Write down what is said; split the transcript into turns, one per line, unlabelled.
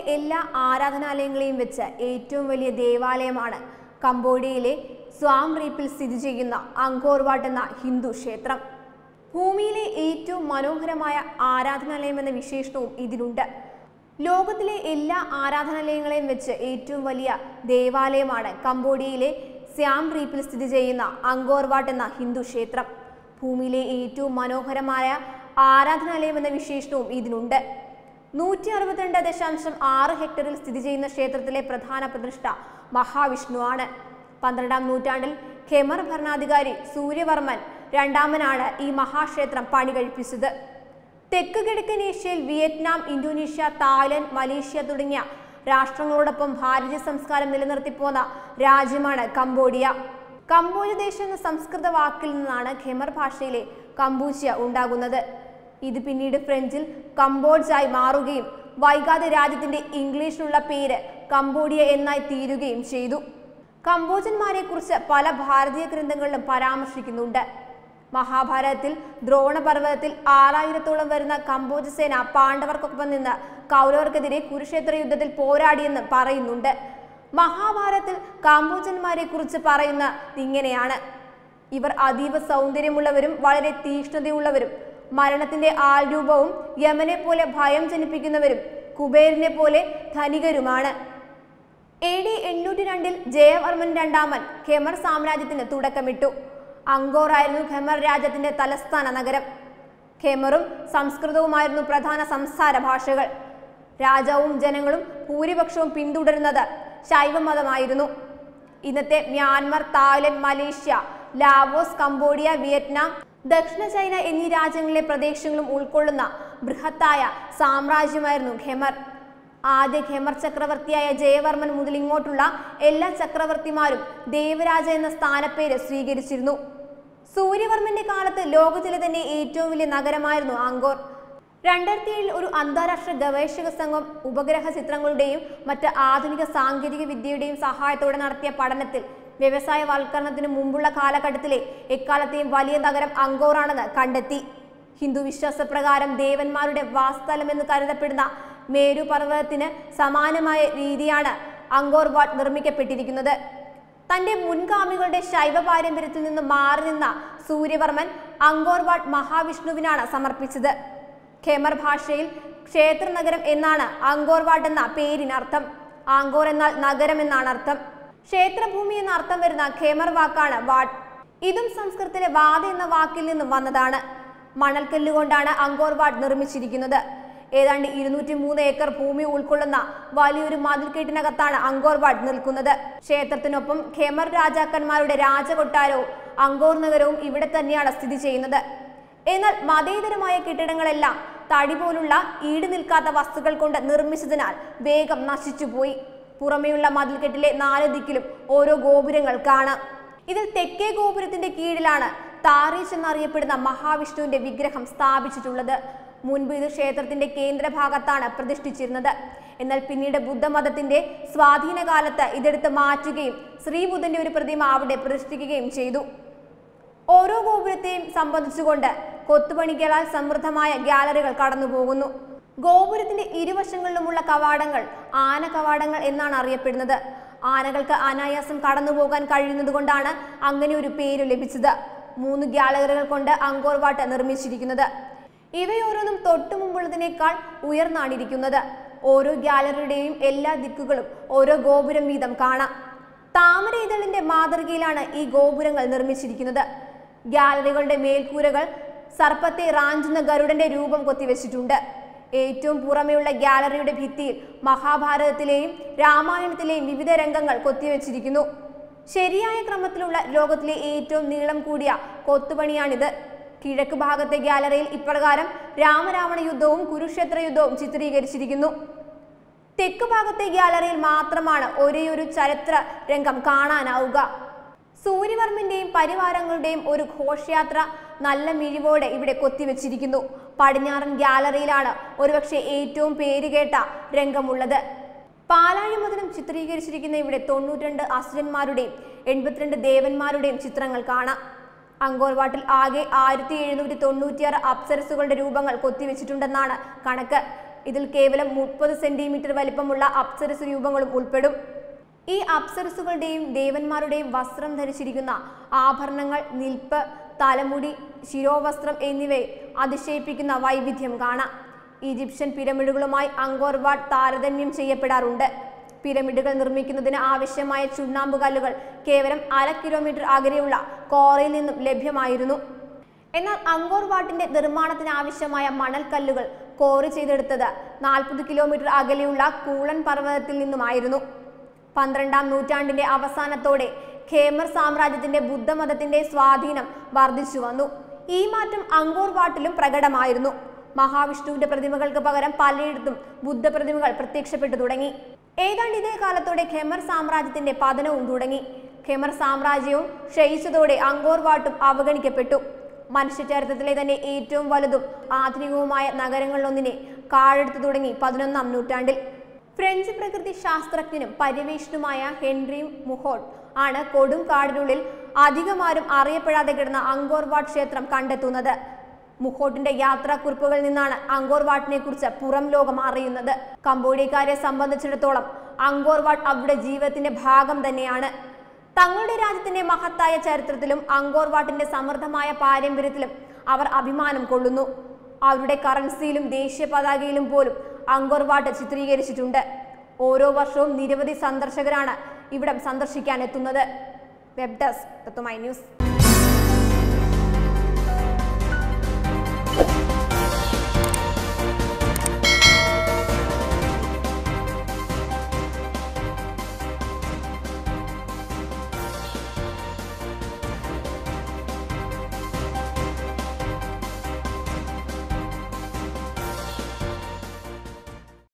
എല്ലാ ആരാധനാലയങ്ങളെയും വെച്ച് ഏറ്റവും വലിയ ദേവാലയമാണ് കംബോഡിയയിലെ സ്വാം റീപ്പിൽ സ്ഥിതി ചെയ്യുന്ന അങ്കോർ വാട്ട് എന്ന ഹിന്ദു ക്ഷേത്രം ഭൂമിയിലെ ഏറ്റവും മനോഹരമായ ആരാധനാലയം എന്ന വിശേഷണവും ഇതിനുണ്ട് ലോകത്തിലെ എല്ലാ ആരാധനാലയങ്ങളെയും വെച്ച് ഏറ്റവും വലിയ ദേവാലയമാണ് കംബോഡിയയിലെ സ്യാം റീപ്പിൽ സ്ഥിതി ചെയ്യുന്ന അങ്കോർ വാട്ട് എന്ന ഹിന്ദു ക്ഷേത്രം ഭൂമിയിലെ ഏറ്റവും മനോഹരമായ ആരാധനാലയം എന്ന വിശേഷണവും ഇതിനുണ്ട് നൂറ്റി അറുപത്തിരണ്ട് ദശാംശം ആറ് ഹെക്ടറിൽ സ്ഥിതി ചെയ്യുന്ന ക്ഷേത്രത്തിലെ പ്രധാന പ്രതിഷ്ഠ മഹാവിഷ്ണുവാണ് പന്ത്രണ്ടാം നൂറ്റാണ്ടിൽ ഖെമർ ഭരണാധികാരി സൂര്യവർമ്മൻ രണ്ടാമനാണ് ഈ മഹാക്ഷേത്രം പണി കഴിപ്പിച്ചത് തെക്ക് കിഴക്കൻ ഏഷ്യയിൽ വിയറ്റ്നാം ഇന്തോനേഷ്യ തായ്ലൻഡ് മലേഷ്യ തുടങ്ങിയ രാഷ്ട്രങ്ങളോടൊപ്പം ഭാരതീയ സംസ്കാരം നിലനിർത്തിപ്പോന്ന രാജ്യമാണ് കംബോഡിയ കംബോജ ദേശം എന്ന സംസ്കൃത വാക്കിൽ നിന്നാണ് ഖെമർ ഭാഷയിലെ കംബൂച്ചിയ ഉണ്ടാകുന്നത് ഇത് പിന്നീട് ഫ്രഞ്ചിൽ കംബോഡ്ജായി മാറുകയും വൈകാതെ രാജ്യത്തിന്റെ ഇംഗ്ലീഷിലുള്ള പേര് കംബോഡിയ എന്നായി തീരുകയും ചെയ്തു കംബോജന്മാരെ കുറിച്ച് പല ഭാരതീയ ഗ്രന്ഥങ്ങളിലും പരാമർശിക്കുന്നുണ്ട് മഹാഭാരതത്തിൽ ദ്രോണപർവ്വതത്തിൽ ആറായിരത്തോളം വരുന്ന കംബോജ സേന പാണ്ഡവർക്കൊപ്പം നിന്ന് കൗരവർക്കെതിരെ കുരുക്ഷേത്ര യുദ്ധത്തിൽ പോരാടിയെന്ന് പറയുന്നുണ്ട് മഹാഭാരതത്തിൽ കാംബോജന്മാരെ കുറിച്ച് പറയുന്ന ഇങ്ങനെയാണ് ഇവർ അതീവ സൗന്ദര്യമുള്ളവരും വളരെ തീക്ഷ്ണതയുള്ളവരും മരണത്തിന്റെ ആൾരൂപവും യമനെ പോലെ ഭയം ജനിപ്പിക്കുന്നവരും കുബേരനെ പോലെ ധനികരുമാണ് എ ഡി എണ്ണൂറ്റി രണ്ടിൽ ജയവർമ്മൻ രണ്ടാമൻ ഖെമർ സാമ്രാജ്യത്തിന് തുടക്കമിട്ടു അങ്കോർ ആയിരുന്നു ഖെമർ രാജ്യത്തിന്റെ തലസ്ഥാന നഗരം ഖെമറും സംസ്കൃതവുമായിരുന്നു പ്രധാന സംസാര ഭാഷകൾ രാജാവും ജനങ്ങളും ഭൂരിപക്ഷവും പിന്തുടരുന്നത് ശൈവമതമായിരുന്നു ഇന്നത്തെ Myanmar Thailand Malaysia Laos Cambodia Vietnam ദക്ഷിണ ചൈന എന്നീ രാജ്യങ്ങളിലെ പ്രദേശങ്ങളും ഉൾക്കൊള്ളുന്ന ബൃഹത്തായ സാമ്രാജ്യമായിരുന്നു ഖെമർ ആദ്യ ഖെമർ ചക്രവർത്തിയായ ജയവർമ്മൻ മുതൽ ഇങ്ങോട്ടുള്ള എല്ലാ ചക്രവർത്തിമാരും ദേവരാജ എന്ന സ്ഥാനപ്പേര് സ്വീകരിച്ചിരുന്നു സൂര്യവർമ്മന്റെ കാലത്ത് ലോകത്തിലെ തന്നെ ഏറ്റവും വലിയ നഗരമായിരുന്നു ആങ്കോർ രണ്ടായിരത്തി ഏഴിൽ ഒരു അന്താരാഷ്ട്ര ഗവേഷക സംഘം ഉപഗ്രഹ ചിത്രങ്ങളുടെയും മറ്റ് ആധുനിക സാങ്കേതിക വിദ്യയുടെയും സഹായത്തോടെ നടത്തിയ പഠനത്തിൽ വ്യവസായവൽക്കരണത്തിന് മുമ്പുള്ള കാലഘട്ടത്തിലെ എക്കാലത്തെയും വലിയ നഗരം അങ്കോറാണെന്ന് കണ്ടെത്തി ഹിന്ദു വിശ്വാസപ്രകാരം ദേവന്മാരുടെ വാസ്തലമെന്ന് കരുതപ്പെടുന്ന മേരു പർവ്വതത്തിന് സമാനമായ രീതിയാണ് അങ്കോർ വാട്ട് നിർമ്മിക്കപ്പെട്ടിരിക്കുന്നത് തന്റെ മുൻഗാമികളുടെ ശൈവ പാരമ്പര്യത്തിൽ നിന്ന് മാറി നിന്ന സൂര്യവർമ്മൻ അങ്കോർ വാട്ട് മഹാവിഷ്ണുവിനാണ് സമർപ്പിച്ചത് ഖെമർ ഭാഷയിൽ ക്ഷേത്ര നഗരം എന്നാണ് അങ്കോർ വാട്ട് എന്ന പേരിനർത്ഥം ആങ്കോർ എന്നാൽ നഗരം എന്നാണ് അർത്ഥം ക്ഷേത്രഭൂമി എന്ന അർത്ഥം വരുന്ന ഖേമർ വാക്കാണ് വാട്ട് ഇതും സംസ്കൃതത്തിലെ വാദ എന്ന വാക്കിൽ നിന്നും വന്നതാണ് മണൽക്കല്ല് കൊണ്ടാണ് അങ്കോർ വാട്ട് നിർമ്മിച്ചിരിക്കുന്നത് ഏതാണ്ട് ഇരുന്നൂറ്റി മൂന്ന് ഏക്കർ ഭൂമി ഉൾക്കൊള്ളുന്ന വലിയൊരു മതിൽക്കെട്ടിനകത്താണ് അങ്കോർ വാട്ട് നിൽക്കുന്നത് ക്ഷേത്രത്തിനൊപ്പം ഖേമർ രാജാക്കന്മാരുടെ രാജകൊട്ടാരവും അങ്കോർ നഗരവും ഇവിടെ തന്നെയാണ് സ്ഥിതി ചെയ്യുന്നത് എന്നാൽ മതേതരമായ കെട്ടിടങ്ങളെല്ലാം തടി പോലുള്ള ഈട് നിൽക്കാത്ത വസ്തുക്കൾ കൊണ്ട് നിർമ്മിച്ചതിനാൽ വേഗം നശിച്ചുപോയി പുറമെയുള്ള മതിൽക്കെട്ടിലെ നാല് ദിക്കിലും ഓരോ ഗോപുരങ്ങൾ കാണാം ഇതിൽ തെക്കേ ഗോപുരത്തിന്റെ കീഴിലാണ് താറീച്ച് എന്നറിയപ്പെടുന്ന മഹാവിഷ്ണുവിന്റെ വിഗ്രഹം സ്ഥാപിച്ചിട്ടുള്ളത് മുൻപ് ഇത് ക്ഷേത്രത്തിന്റെ കേന്ദ്രഭാഗത്താണ് പ്രതിഷ്ഠിച്ചിരുന്നത് എന്നാൽ പിന്നീട് ബുദ്ധമതത്തിന്റെ സ്വാധീനകാലത്ത് ഇതെടുത്ത് മാറ്റുകയും ശ്രീബുദ്ധന്റെ ഒരു പ്രതിമ അവിടെ പ്രതിഷ്ഠിക്കുകയും ചെയ്തു ഓരോ ഗോപുരത്തെയും സംബന്ധിച്ചുകൊണ്ട് കൊത്തുപണികളാൽ സമൃദ്ധമായ ഗ്യാലറികൾ കടന്നുപോകുന്നു ഗോപുരത്തിന്റെ ഇരുവശങ്ങളിലുമുള്ള കവാടങ്ങൾ ആന കവാടങ്ങൾ എന്നാണ് അറിയപ്പെടുന്നത് ആനകൾക്ക് അനായാസം കടന്നുപോകാൻ കഴിയുന്നത് കൊണ്ടാണ് അങ്ങനെ ഒരു പേര് ലഭിച്ചത് മൂന്ന് ഗ്യാലറികൾ കൊണ്ട് അങ്കോർ വാട്ട് നിർമ്മിച്ചിരിക്കുന്നത് ഇവയോരോന്നും തൊട്ടു മുമ്പുള്ളതിനേക്കാൾ ഉയർന്നാണിരിക്കുന്നത് ഓരോ ഗ്യാലറിയുടെയും എല്ലാ ദിക്കുകളും ഓരോ ഗോപുരം വീതം കാണാം താമര ഇതളിന്റെ മാതൃകയിലാണ് ഈ ഗോപുരങ്ങൾ നിർമ്മിച്ചിരിക്കുന്നത് ഗ്യാലറികളുടെ മേൽക്കൂരകൾ സർപ്പത്തെ റാഞ്ചുന്ന ഗരുഡന്റെ രൂപം കൊത്തിവെച്ചിട്ടുണ്ട് ഏറ്റവും പുറമെയുള്ള ഗ്യാലറിയുടെ ഭിത്തിയിൽ മഹാഭാരതത്തിലെയും രാമായണത്തിലെയും വിവിധ രംഗങ്ങൾ കൊത്തിവെച്ചിരിക്കുന്നു ശരിയായ ക്രമത്തിലുള്ള ലോകത്തിലെ ഏറ്റവും നീളം കൂടിയ കൊത്തുപണിയാണിത് കിഴക്ക് ഭാഗത്തെ ഗ്യാലറിയിൽ ഇപ്രകാരം രാമരാവണ യുദ്ധവും കുരുക്ഷേത്ര യുദ്ധവും ചിത്രീകരിച്ചിരിക്കുന്നു തെക്ക് ഭാഗത്തെ ഗ്യാലറിയിൽ മാത്രമാണ് ഒരേയൊരു ചരിത്ര രംഗം കാണാനാവുക സൂര്യവർമ്മന്റെയും പരിവാരങ്ങളുടെയും ഒരു ഘോഷയാത്ര നല്ല മിഴിവോടെ ഇവിടെ കൊത്തിവെച്ചിരിക്കുന്നു പടിഞ്ഞാറൻ ഗ്യാലറിയിലാണ് ഒരുപക്ഷെ ഏറ്റവും പേരുകേട്ട രംഗമുള്ളത് പാലാഴിമുതലും ചിത്രീകരിച്ചിരിക്കുന്ന ഇവിടെ തൊണ്ണൂറ്റിരണ്ട് അസുരന്മാരുടെയും എൺപത്തിരണ്ട് ദേവന്മാരുടെയും ചിത്രങ്ങൾ കാണാം അങ്കോർവാട്ടിൽ ആകെ ആയിരത്തി എഴുന്നൂറ്റി തൊണ്ണൂറ്റിയാറ് അപ്സരസുകളുടെ രൂപങ്ങൾ കൊത്തിവെച്ചിട്ടുണ്ടെന്നാണ് കണക്ക് ഇതിൽ കേവലം മുപ്പത് സെന്റിമീറ്റർ വലിപ്പമുള്ള അപ്സരസ് രൂപങ്ങളും ഉൾപ്പെടും ഈ അപ്സരസുകളുടെയും ദേവന്മാരുടെയും വസ്ത്രം ധരിച്ചിരിക്കുന്ന ആഭരണങ്ങൾ നിൽപ്പ് തലമുടി ശിരോവസ്ത്രം എന്നിവയെ അതിശയിപ്പിക്കുന്ന വൈവിധ്യം കാണാം ഈജിപ്ഷ്യൻ പിരമിഡുകളുമായി അങ്കോർ വാട്ട് താരതമ്യം ചെയ്യപ്പെടാറുണ്ട് പിരമിഡുകൾ നിർമ്മിക്കുന്നതിന് ആവശ്യമായ ചുണ്ണാമ്പ് കല്ലുകൾ കേവലം അര കിലോമീറ്റർ അകലെയുള്ള കോറയിൽ നിന്നും ലഭ്യമായിരുന്നു എന്നാൽ അങ്കോർ വാട്ടിന്റെ നിർമ്മാണത്തിന് ആവശ്യമായ മണൽക്കല്ലുകൾ കോറി ചെയ്തെടുത്തത് നാൽപ്പത് കിലോമീറ്റർ അകലെയുള്ള കൂളൻ പർവ്വതത്തിൽ നിന്നുമായിരുന്നു പന്ത്രണ്ടാം നൂറ്റാണ്ടിന്റെ അവസാനത്തോടെ ഖേമർ സാമ്രാജ്യത്തിന്റെ ബുദ്ധമതത്തിന്റെ സ്വാധീനം വർദ്ധിച്ചു വന്നു ഈ മാറ്റം അങ്കോർ വാട്ടിലും പ്രകടമായിരുന്നു മഹാവിഷ്ണുവിന്റെ പ്രതിമകൾക്ക് പകരം പലയിടത്തും ബുദ്ധപ്രതിമകൾ പ്രത്യക്ഷപ്പെട്ടു തുടങ്ങി ഏതാണ്ട് ഇതേ കാലത്തോടെ ഖെമർ സാമ്രാജ്യത്തിന്റെ പതനവും തുടങ്ങി ഖെമർ സാമ്രാജ്യവും ക്ഷയിച്ചതോടെ അങ്കോർ വാട്ടും അവഗണിക്കപ്പെട്ടു മനുഷ്യചരിത്രത്തിലെ തന്നെ ഏറ്റവും വലുതും ആധുനികവുമായ നഗരങ്ങളിലൊന്നിനെ കാഴെടുത്തു തുടങ്ങി പതിനൊന്നാം നൂറ്റാണ്ടിൽ ഫ്രഞ്ച് പ്രകൃതി ശാസ്ത്രജ്ഞനും പര്യവേഷണുമായ ഹെൻറി മുഹോട്ട് ആണ് കൊടും കാടിനുള്ളിൽ അധികമാരും അറിയപ്പെടാതെ കിടന്ന അങ്കോർ വാട്ട് ക്ഷേത്രം കണ്ടെത്തുന്നത് മുഹോട്ടിന്റെ യാത്രാക്കുറിപ്പുകളിൽ നിന്നാണ് അങ്കോർ വാട്ടിനെ കുറിച്ച് പുറം ലോകം അറിയുന്നത് കംബോഡിയക്കാരെ സംബന്ധിച്ചിടത്തോളം അങ്കോർ വാട്ട് അവരുടെ ജീവിതത്തിന്റെ ഭാഗം തന്നെയാണ് തങ്ങളുടെ രാജ്യത്തിന്റെ മഹത്തായ ചരിത്രത്തിലും അങ്കോർ വാട്ടിന്റെ സമൃദ്ധമായ പാരമ്പര്യത്തിലും അവർ അഭിമാനം കൊള്ളുന്നു അവരുടെ കറൻസിയിലും ദേശീയ പതാകയിലും പോലും അങ്കോർ വാട്ട് ചിത്രീകരിച്ചിട്ടുണ്ട് ഓരോ വർഷവും നിരവധി സന്ദർശകരാണ് ഇവിടം സന്ദർശിക്കാൻ എത്തുന്നത് വെബ് ഡെസ്ക് തത്തുമൈ ന്യൂസ്